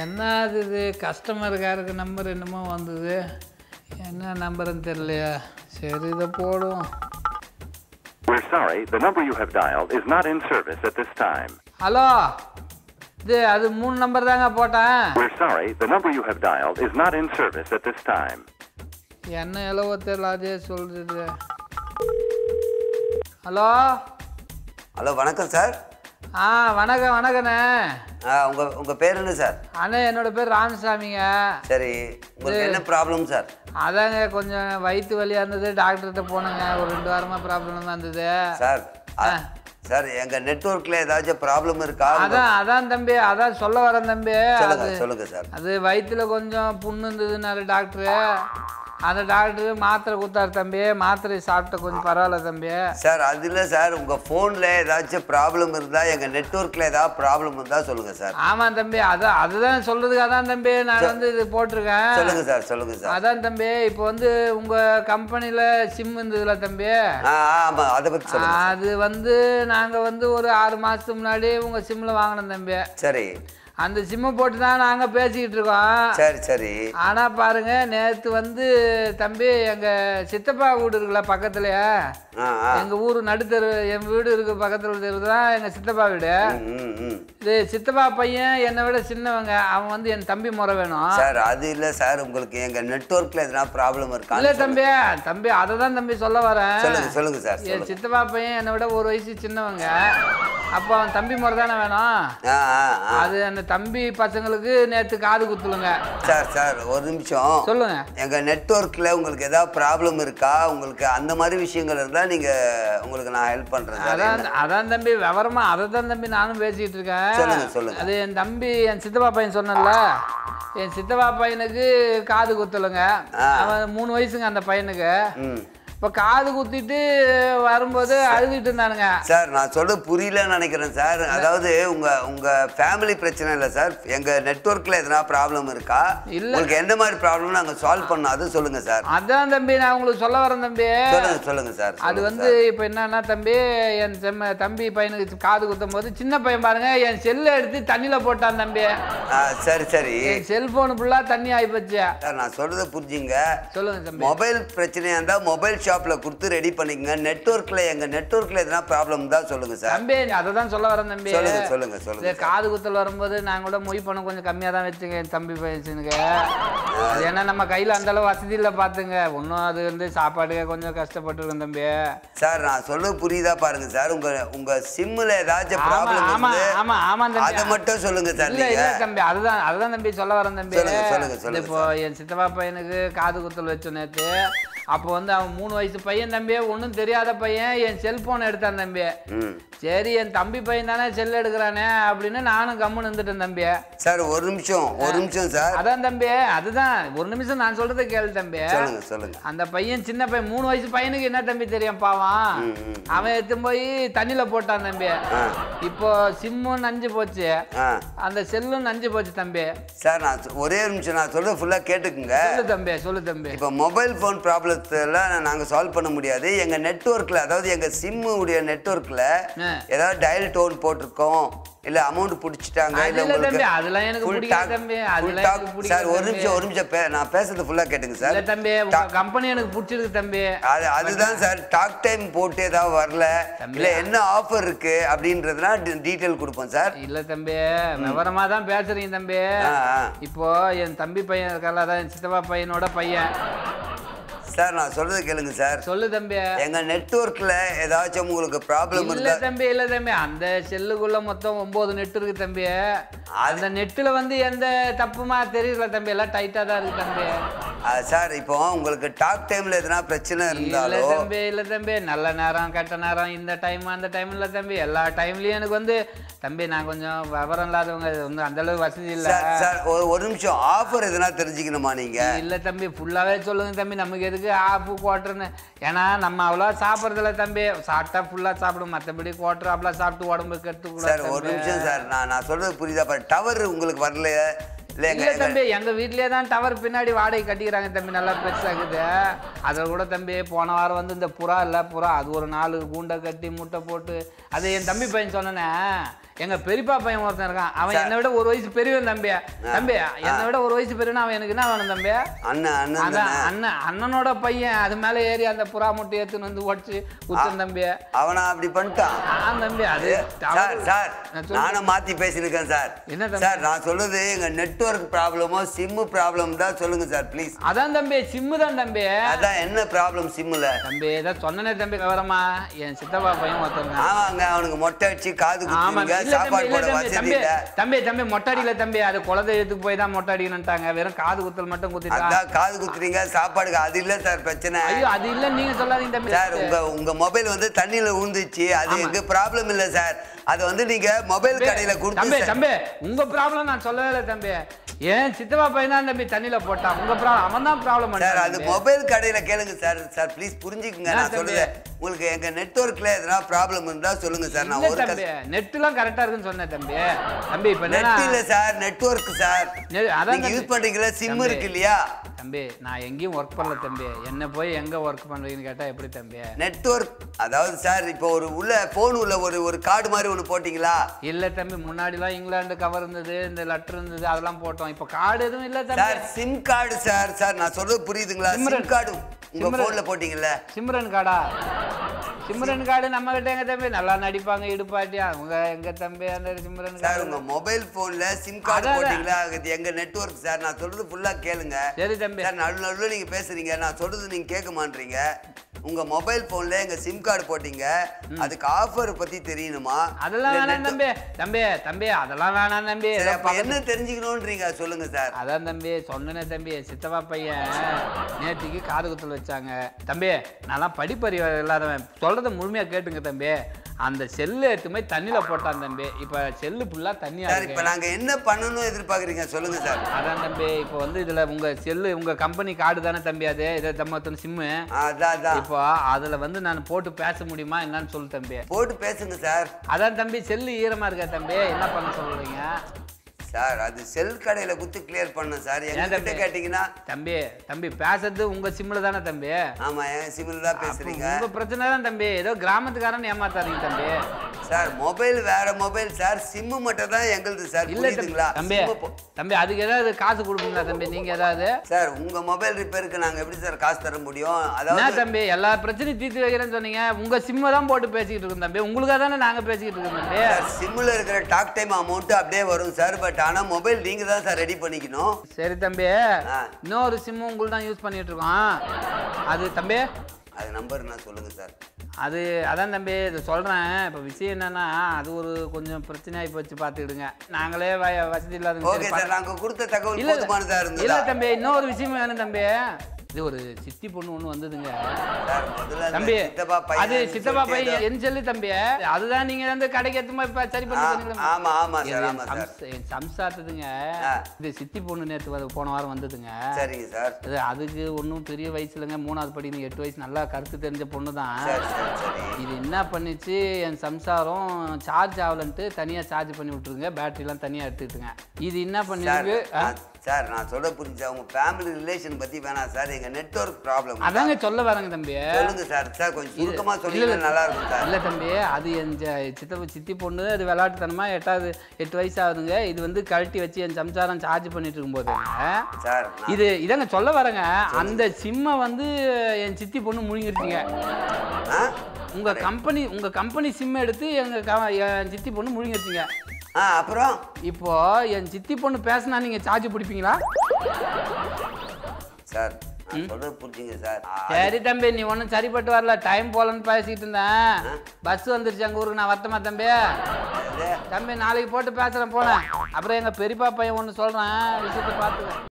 என்ன அது இது கஸ்டமருக்காருக்கு நம்பர் என்னமோ வந்தது என்ன நம்பருன்னு தெரியலையா சரி இதை போடுவோம் We're sorry, the number you have dialed is not in service at this time. Hello இது அது மூணு நம்பர் தாங்க போட்டேன் We're sorry, the number you have dialed is not in service at this time. என்ன எவ்வளவோ தெரியல அதே சொல்றது ஹலோ ஹலோ வணக்கம் சார் ஆ வணக்கம் வணக்கண்ணே ஆ உங்கள் உங்கள் பேர் என்ன சார் அண்ணே என்னோட பேர் ராமசாமிங்க சரி உங்களுக்கு என்ன ப்ராப்ளம் சார் அதாங்க கொஞ்சம் வயிற்று வலியாக இருந்தது டாக்டர்கிட்ட போனேங்க ஒரு ரெண்டு வாரமாக ப்ராப்ளமாக இருந்தது சார் ஆ, சார் எங்கள் நெட்ஒர்க்கில் ஏதாச்சும் ப்ராப்ளம் இருக்கா அதான் அதான் தம்பி அதான் சொல்ல வரேன் தம்பி சொல்லுங்க அது சொல்லுங்க சார் அது வயிற்றுல கொஞ்சம் புண்ணு இருந்ததுனாரு டாக்டரு அந்த டாக்டரு மாத்திரை கொடுத்தாரு தம்பி மாத்திரை சாப்பிட்ட கொஞ்சம் பரவாயில்ல தம்பி சார் அது இல்லை சார் உங்கள் ஃபோனில் ஏதாச்சும் ப்ராப்ளம் இருந்தால் எங்கள் நெட்ஒர்க்கில் ஏதாவது ப்ராப்ளம் இருந்தால் சொல்லுங்கள் சார் ஆமாம் தம்பி அதான் அதுதான் சொல்றதுக்கு அதான் தம்பி நான் வந்து இது போட்டிருக்கேன் சொல்லுங்கள் சார் சொல்லுங்கள் சார் அதான் தம்பி இப்போ வந்து உங்க கம்பெனியில் சிம் இருந்ததுல தம்பி ஆ ஆமாம் அதை பற்றி சொல்லுங்கள் அது வந்து நாங்கள் வந்து ஒரு ஆறு மாதத்துக்கு முன்னாடி உங்கள் சிம்மில் வாங்கினோம் தம்பி சரி அந்த சிம்மை போட்டு தான் நாங்கள் பேசிக்கிட்டு இருக்கோம் சரி சரி ஆனால் பாருங்க நேற்று வந்து தம்பி எங்கள் சித்தப்பா வீடு இருக்குல்ல பக்கத்துலயே ஆ ஆ எங்கள் ஊர் நடுத்தெரு என் வீடு இருக்கு பக்கத்தில் தெரு தான் எங்கள் சித்தப்பா வீடு ம், ம் ம் இது சித்தப்பா பையன் என்னை விட சின்னவங்க அவன் வந்து என் தம்பி முறை வேணும் சார் அது இல்லை சார் உங்களுக்கு எங்கள் நெட்ஒர்க்கில் எதனா ப்ராப்ளம் இருக்கா இல்லை தம்பி தம்பி அதை தான் தம்பி சொல்ல வரேன் சொல்லுங்கள் சொல்லுங்கள் சார் என் சொல்லுங்கள் சித்தப்பா பையன் என்னை விட ஒரு வயசு சின்னவங்க அப்போ அவன் தம்பி முறை தானே வேணும் ஆ ஆ ஆ அது அந்த தம்பி பசங்களுக்கு நேற்று காது குத்துலுங்க சார் சார் ஒரு நிமிஷம் சொல்லுங்க எங்கள் நெட்ஒர்க்கில் உங்களுக்கு ஏதாவது ப்ராப்ளம் இருக்கா உங்களுக்கு அந்த மாதிரி விஷயங்கள் இருந்தால் நீங்கள் உங்களுக்கு நான் ஹெல்ப் பண்ணுறேன் சார் அதான் அதான் தம்பி விவரமா அதை தான் தம்பி நானும் பேசிக்கிட்டு இருக்கேன் சொல்லுங்க, சொல்லுங்க. அது என் தம்பி என் சித்தப்பா பையன் சொன்னேன்ல என் சித்தப்பா பையனுக்கு காது குத்தலுங்க அவன் மூணு வயசுங்க அந்த பையனுக்கு ம் இப்போ காது குத்திட்டு வரும்போது அழுதுட்டு இருந்தானுங்க சார் நான் சொல்ல புரியலன்னு நினைக்கிறேன் சார் அதாவது உங்கள் உங்கள் ஃபேமிலி பிரச்சனை இல்லை சார் எங்கள் நெட்ஒர்க்கில் எதனா ப்ராப்ளம் இருக்கா இல்ல. உங்களுக்கு எந்த மாதிரி ப்ராப்ளம் நாங்கள் சால்வ் பண்ணோம் அது சொல்லுங்கள் சார் அதான் தம்பி நான் உங்களுக்கு சொல்ல வரேன் தம்பி சொல்லுங்கள் சொல்லுங்கள் சார் அது சொல்லுங்க வந்து இப்போ என்னன்னா தம்பி என் செம்ம தம்பி பையனுக்கு காது குத்தும் போது சின்ன பையன் பாருங்க என் செல்லை எடுத்து தண்ணியில் போட்டான் தம்பி சார். ஆ சரி சரி என் செல்போனு ஃபுல்லாக தண்ணி ஆகிப்போச்சு சார் நான் சொல்கிறத புரிஞ்சுங்க சொல்லுங்க தம்பி மொபைல் பிரச்சனையாக இருந்தால் மொபைல் ஷாப்பில் கொடுத்து ரெடி பண்ணிக்கங்க நெட்ஒர்க்கில் எங்கள் நெட்ஒர்க்கில் எதனா ப்ராப்ளம் தான் சொல்லுங்கள் சார் தம்பி அதை தான் சொல்ல வரேன் தம்பி சொல்லுங்க சொல்லுங்க இந்த சொல்லுங்க காது குத்தல் வரும்போது நான் கூட மொய் பணம் கொஞ்சம் கம்மியாக தான் வச்சுங்க என் தம்பி பையனுக்கு அது ஏன்னா நம்ம கையில் அந்த அளவு வசதி இல்லை பார்த்துங்க ஒன்றும் அது வந்து சாப்பாடுக்கு கொஞ்சம் கஷ்டப்பட்டுருக்கேன் தம்பி சார் நான் சொல்ல புரியுதா பாருங்க சார் உங்க உங்க சிம்ல ஏதாச்சும் ஆமா ப்ராப்ளம் ஆமா இருந்து ஆமா ஆமா தம்பி அதை மட்டும் சொல்லுங்க சார் இல்ல நீங்க இல்ல தம்பி அதுதான் அதுதான் தம்பி சொல்ல வரேன் தம்பி சொல்லுங்க, சொல்லுங்க, இந்த சொல்லுங்க இப்போ என் சித்தப்பா பையனுக்கு காது குத்தல் வச்ச நேத்து அப்போ வந்து அவன் மூணு வயசு பையன் தம்பி ஒன்றும் தெரியாத பையன் என் செல்போன் எடுத்தான் தம்பி ம் சரி என் தம்பி பையன் தானே செல் எடுக்கிறானே அப்படின்னு நானும் கம்முன்னு இருந்துட்டேன் தம்பி சார் ஒரு நிமிஷம் ஒரு நிமிஷம் சார் அதான் தம்பி அதுதான் ஒரு நிமிஷம் நான் சொல்றதை கேளு தம்பி சொல்லுங்க சொல்லுங்க அந்த பையன் சின்ன பையன் மூணு வயசு பையனுக்கு என்ன தம்பி தெரியும் பாவம் ம், ம். அவன் எடுத்து போய் தண்ணியில போட்டான் தம்பி இப்போ சிம்மும் நஞ்சு போச்சு ஆ அந்த செல்லும் நஞ்சு போச்சு தம்பி சார் நான் சொ- ஒரே ஒரு நிமிஷம் நான் சொல்ல ஃபுல்லாக கேட்டுக்குங்க சொல்லு தம்பி சொல்லு தம்பி இப்போ மொபைல் ஃபோன் ப்ராப்ளத்தெல்லாம் நாங்கள் சால்வ் பண்ண முடியாது எங்கள் நெட்ஒர்க்கில் அதாவது எங்கள் சிம்மு உடைய நெட்ஒர்க்கில் ஆ. ஏதாவது டயல் டோன் போட்டிருக்கோம் இல்லை அமௌண்ட் பிடிச்சிட்டாங்க அது இல்லை இல்ல உங்களுக்கு தம்பி, அதெல்லாம் எனக்கு full பிடிக்காது talk- தம்பி, full அதெல்லாம் talk- எனக்கு பிடிக்காது சார் ஒரு தம்பி. நிமிஷம் ஒரு நிமிஷம் பே- நான் பேசுறது ஃபுல்லாக கேட்டுங்க சார் இல்ல தம்பி உங்க கம்பெனி எனக்கு பிடிச்சிருக்கு தம்பி அது அதுதான் சார் டாக் டைம் போட்டு ஏதாவது வரல தம்பி. இல்ல என்ன ஆஃபர் இருக்கு அப்படின்றதுனா டீட்டெயில் கொடுப்போம் சார் இல்ல தம்பி விவரமா தான் பேசுறீங்க தம்பி ஆ, ஆ. இப்போ என் தம்பி பையன் இருக்கல அதான் என் சித்தப்பா பையனோட பையன் சார் நான் சொல்றது கேளுங்க சார் சொல்லு தம்பி எங்க நெட்வொர்க்ல ஏதாச்சும் உங்களுக்கு ப்ராப்ளம் இல்ல இருந்தா தம்பி இல்ல தம்பி அந்த செல்லுக்குள்ள மொத்தம் ஒன்பது நெட் இருக்கு தம்பி அந்த நெட்டுல வந்து எந்த தப்புமா தெரியல தம்பி எல்லாம் டைட்டா தான் இருக்கு தம்பி ஆ, சார் இப்போ உங்களுக்கு டாக் டைம்ல எதனா பிரச்சனை இல்ல இருந்தாலும் தம்பி இல்ல தம்பி நல்ல நேரம் கெட்ட நேரம் இந்த டைம் அந்த டைம் இல்ல தம்பி எல்லா டைம்லயும் எனக்கு வந்து தம்பி நான் கொஞ்சம் விவரம் இல்லாதவங்க வந்து அந்த அளவு வசதி இல்ல சார் சார் ஒரு ஒரு நிமிஷம் ஆஃபர் எதனா தெரிஞ்சுக்கணுமா நீங்க இல்ல தம்பி ஃபுல்லாவே சொல்லுங்க தம்பி நமக்கு எதுக்கு ஆஃப் குவார்டர்னு ஏன்னா நம்ம அவ்வளோ சாப்பிட்றதில்ல தம்பி சாப்பிட்டா ஃபுல்லா சாப்பிடும் மற்றபடி குவார்டர் அவ்வளோ சாப்பிட்டு உடம்பு சார் கெடுத்துக்கூடாது ஒரு நிமிஷம் சார் நான் நான் சொல்றது புரியுதா பாரு டவர் உங்களுக்கு வரலையே இல்ல எங்க இல்ல எங்க- தம்பி எங்க வீட்லயே தான் டவர் பின்னாடி வாடகை கட்டிக்கிறாங்க தம்பி நல்லா பெருசாகுது அதில் கூட தம்பி போன வாரம் வந்து இந்த புறா இல்ல புறா அது ஒரு நாலு கூண்டை கட்டி முட்டை போட்டு அது என் தம்பி பையன் சொன்னனே எங்க பெரியப்பா பையன் ஒருத்தன் இருக்கான் அவன் சார். என்னை விட ஒரு வயசு பெரியவன் தம்பி தம்பி என்னை விட ஒரு வயசு பெரியவன் அவன் எனக்கு என்ன வேணும் தம்பி அண்ணன் அண்ணன் அதான் தானே? அண்ணன் அண்ணனோட பையன் அது மேல ஏறி அந்த புறா முட்டை எடுத்துன்னு வந்து உடச்சு குத்தன் தம்பி அவனா அப்படி பண்ணிட்டான் ஆ தம்பி அது சார் சார் நான் சொல்லு. நானும் மாத்தி பேசியிருக்கேன் சார் என்ன தம்பி? சார் நான் சொல்றது எங்க நெட்வொர்க் ப்ராப்ளமோ சிம்மு ப்ராப்ளம் தான் சொல்லுங்க சார் ப்ளீஸ் அதான் தம்பி சிம்மு தான் தம்பி அதான் என்ன ப்ராப்ளம் சிம்முல தம்பி ஏதாவது சொன்னனே தம்பி விவரமா என் சித்தப்பா பையன் ஒருத்தருங்க ஆமாங்க அவனுக்கு மொட்டை அடிச்சு காது ஆமா குத்துறீங்க இல்ல தம்பி சாப்பாடு இல்ல போட தம்பி வசதி தம்பி இல்ல தம்பி தம்பி மொட்டை அடிக்கல தம்பி அது குலத்தை எடுத்துக்கு போய் தான் மொட்டை அடிக்கணும்ட்டாங்க வெறும் காது குத்தல் மட்டும் குத்திட்டா அதான் காது குத்துறீங்க சாப்பாடுக்கு அது இல்ல சார் பிரச்சனை ஐயோ அது இல்ல நீங்க சொல்லாதீங்க தம்பி சார் உங்க உங்க மொபைல் வந்து தண்ணியில ஊந்துச்சு அது ஆமா. எங்க ப்ராப்ளம் இல்ல சார் அது வந்து நீங்க மொபைல் கடையில தம்பி கொடுத்து சார். தம்பி உங்க ப்ராப்ளம் நான் சொல்லவே இல்லை தம்பி ஏன் சித்தப்பா பையன் தான் தம்பி தண்ணியில போட்டான் உங்க ப்ராப்ளம் அவன் தான் ப்ராப்ளம் சார் அது மொபைல் கடையில கேளுங்க சார் சார் ப்ளீஸ் புரிஞ்சுக்குங்க என்ன நான் தம்பி? சொல்றது உங்களுக்கு எங்க நெட்வொர்க்ல எதனா ப்ராப்ளம் இருந்தா சொல்லுங்க சார் நான் இல்ல ஒரு தம்பி நெட்லாம் கரெக்டா இருக்குன்னு சொன்னேன் தம்பி தம்பி இப்ப நெட் இல்ல என்னன்னா சார் நெட்வொர்க் சார் நெ- அதான் நீங்க தம்பி. யூஸ் பண்றீங்களா சிம் தம்பி. இருக்கு இல்லையா தம்பி நான் எங்கேயும் ஒர்க் பண்ணல தம்பி என்ன போய் எங்க ஒர்க் பண்றீங்கன்னு கேட்டா எப்படி தம்பி நெட்வொர்க் அதாவது சார் இப்போ ஒரு உள்ள போன் உள்ள ஒரு ஒரு கார்டு மாதிரி ஒன்று போட்டிங்களா இல்ல தம்பி முன்னாடிலாம் இங்கிலாந்து கவர் இருந்தது இந்த லெட்டர் இருந்தது அதெல்லாம் போட்டோம் இப்ப கார்டு எதுவும் இல்ல சார் தம்பி சிம் கார்டு சார் சார் நான் சொல்றது புரியுதுங்களா சிம்ரன். சிம் கார்டு உங்க சிம்ரன். போன்ல போட்டீங்கல்ல சிம்ரன் கார்டா சிம்ரன் கார்டு நம்ம கிட்ட எங்க தம்பி நல்லா நடிப்பாங்க இடுப்பாட்டி அவங்க எங்க தம்பி அந்த சிம்ரன் சார் கார்டு உங்க மொபைல் போன்ல சிம் கார்டு அதான், போட்டீங்களா அது எங்க நெட்வொர்க் சார் நான் சொல்றது ஃபுல்லா கேளுங்க சரி தம்பி சார் நடு நடுவில் நீங்க பேசுறீங்க நான் சொல்றது நீங்க கேட்க மாட்டீங்க உங்க மொபைல் போன்ல எங்க சிம் கார்டு போட்டீங்க அதுக்கு ஆஃபர் பத்தி தெரியணுமா அதெல்லாம் இல்ல வேணாம் net- தம்பி தம்பி தம்பி அதெல்லாம் வேணாம் தம்பி சரி ஏதோ அப்ப பக்கத்து- என்ன தெரிஞ்சுக்கணும்ன்றீங்க சொல்லுங்க சார் அதான் தம்பி சொன்னனே தம்பி சித்தப்பா பையன் நேத்திக்கு காது குத்தல் வச்சாங்க தம்பி நான்லாம் படிப்பறிவு இல்லாதவன் சொல்றத முழுமையா கேட்டுங்க தம்பி அந்த செல்லு எடுத்து போய் தண்ணியில போட்டான் தம்பி இப்ப செல்லு ஃபுல்லா தண்ணியா சார் இப்ப இருக்கு நாங்க என்ன பண்ணணும் எதிர்பார்க்கறீங்க சொல்லுங்க சார் அதான் தம்பி இப்போ வந்து இதுல உங்க செல்லு உங்க கம்பெனி கார்டு தானே தம்பி அது இதை தம்மத்தன் சிம்மு ஆ, அதான் அதான் இப்போ அதுல வந்து நான் போட்டு பேச முடியுமா என்னன்னு சொல்லு தம்பி போட்டு பேசுங்க சார் அதான் தம்பி செல்லு ஈரமா இருக்கா தம்பி என்ன பண்ண சொல்றீங்க சார் அது செல் கடையில குத்து கிளியர் பண்ணேன் சார் எங்க ஏன் கிட்ட தம்பி? கேட்டீங்கன்னா தம்பி தம்பி பேசுறது உங்க சிம்ல தானே தம்பி ஆமா என் சிம்ல தான் பேசுறீங்க உங்க பிரச்சனை தான் தம்பி ஏதோ கிராமத்துக்காரன் ஏமாத்தாதீங்க தம்பி சார் மொபைல் வேற மொபைல் சார் சிம்மு மட்டும் தான் எங்களுது சார் இல்ல தம்பி புரியுதுங்களா தம்பி சிம்மு போ- தம்பி அதுக்கு ஏதாவது காசு கொடுப்பீங்களா தம்பி நீங்க ஏதாவது சார் உங்க மொபைல் ரிப்பேருக்கு நாங்க எப்படி சார் காசு தர முடியும் என்ன அதாவது தம்பி எல்லா பிரச்சனையும் தீர்த்து வைக்கிறேன்னு சொன்னீங்க உங்க சிம்மை தான் போட்டு பேசிக்கிட்டு இருக்கோம் தம்பி உங்களுக்காக தானே நாங்க பேசிக்கிட்டு இருக்கோம் தம்பி சார் சிம்ல இருக்கிற டாக் டைம் அமௌண்ட் அப்படியே வரும் சார் பட் ஆனா மொபைல் நீங்க தான் சார் ரெடி பண்ணிக்கணும் சரி தம்பி ஆ. இன்னொரு சிம்மு உங்களுக்கு தான் யூஸ் பண்ணிட்டு இருக்கோம் அது தம்பி அது நம்பர் நான் சொல்லுங்க சார் அது அதான் தம்பி இது சொல்கிறேன் இப்போ விஷயம் என்னன்னா அது ஒரு கொஞ்சம் பிரச்சனையாகி போச்சு பார்த்துக்கிடுங்க நாங்களே வ- வசதி இல்லாதவங்க ஓகே சரி, சார் நாங்க கொடுத்த தகவல் இல்ல போதுமானதா இல்ல இருந்ததா தம்பி இன்னொரு விஷயம் வேணும் தம்பி இது ஒரு சித்தி பொண்ணு ஒண்ணு வந்ததுங்க சார் முதல்ல அந்த தம்பி சித்தப்பா பையன் அது சித்தப்பா சொல்லிட்டு பையன் ஏதோ- என் சொல்லி தம்பி அதுதான் நீங்க வந்து கடைக்கு எடுத்து இப்ப சரி பண்ணி ஆ, சொன்னீங்களே. ஆமா, ஆமா சார், இது ஆமா சார். சம்ச- என் சம்சாரத்துதுங்க ஆ. இது சித்தி பொண்ணு நேத்து வந்து போன வாரம் வந்ததுங்க சரிங்க சார் அது அதுக்கு ஒன்றும் பெரிய வயசு இல்லைங்க மூணாவது படிக்கணும் எட்டு வயசு நல்லா கருத்து தெரிஞ்ச பொண்ணு தான் சரி சரி சரி இது என்ன பண்ணிச்சு என் சம்சாரம் சார்ஜ் ஆகலன்ட்டு தனியாக சார்ஜ் பண்ணி விட்டுருங்க பேட்டரிலாம் தனியாக எடுத்துக்கிட்டுங்க இது என்ன சார் பண்ணிருக்கு ஆ? நான்- சார் நான் சொல்ல புரிஞ்சா உங்க ஃபேமிலி ரிலேஷன் பத்தி வேணாம் சார் எங்க நெட்வொர்க் ப்ராப்ளம் அதாங்க சொல்ல வரேங்க தம்பி சொல்லுங்க சார் சார் கொஞ்சம் இது- சுருக்கமா இல்ல, சொன்னீங்கன்னா இல்ல. நல்லா இருக்கும் சார் இல்ல தம்பி அது என் ஜ- சித்தப்ப சித்தி பொண்ணு அது விளையாட்டுத்தனமா எட்டாவது எட்டு வயசு ஆகுதுங்க இது வந்து கழட்டி வச்சு என் சம்சாரம் சார்ஜ் பண்ணிட்டு இருக்கும்போதுங்க சார் நான்- இது இதாங்க சொல்ல வரேங்க அந்த சிம்மை வந்து என் சித்தி பொண்ணு முழுங்கிருச்சுங்க ஆ? உங்க கம்பெனி உங்க கம்பெனி சிம் எடுத்து எங்க க- என் சித்தி பொண்ணு முழுங்கிருச்சுங்க ஆ அப்புறம் இப்போ என் சித்தி பொண்ணு பேசினா நீங்க சார்ஜ் பிடிப்பீங்களா சார் நான் சொல்றது புரிஞ்சுங்க சார் ஆ, சரி தம்பி நீ ஒன்றும் சரிப்பட்டு வரல டைம் போலன்னு பேசிட்டு இருந்தேன் பஸ் வந்துருச்சு எங்க ஊருக்கு நான் வரட்டுமா தம்பி அது- தம்பி நாளைக்கு போட்டு பேசுறேன் போனேன் அப்புறம் எங்க பெரியப்பா பையன் ஒன்று சொல்றேன் விஷயத்தை பார்த்துக்க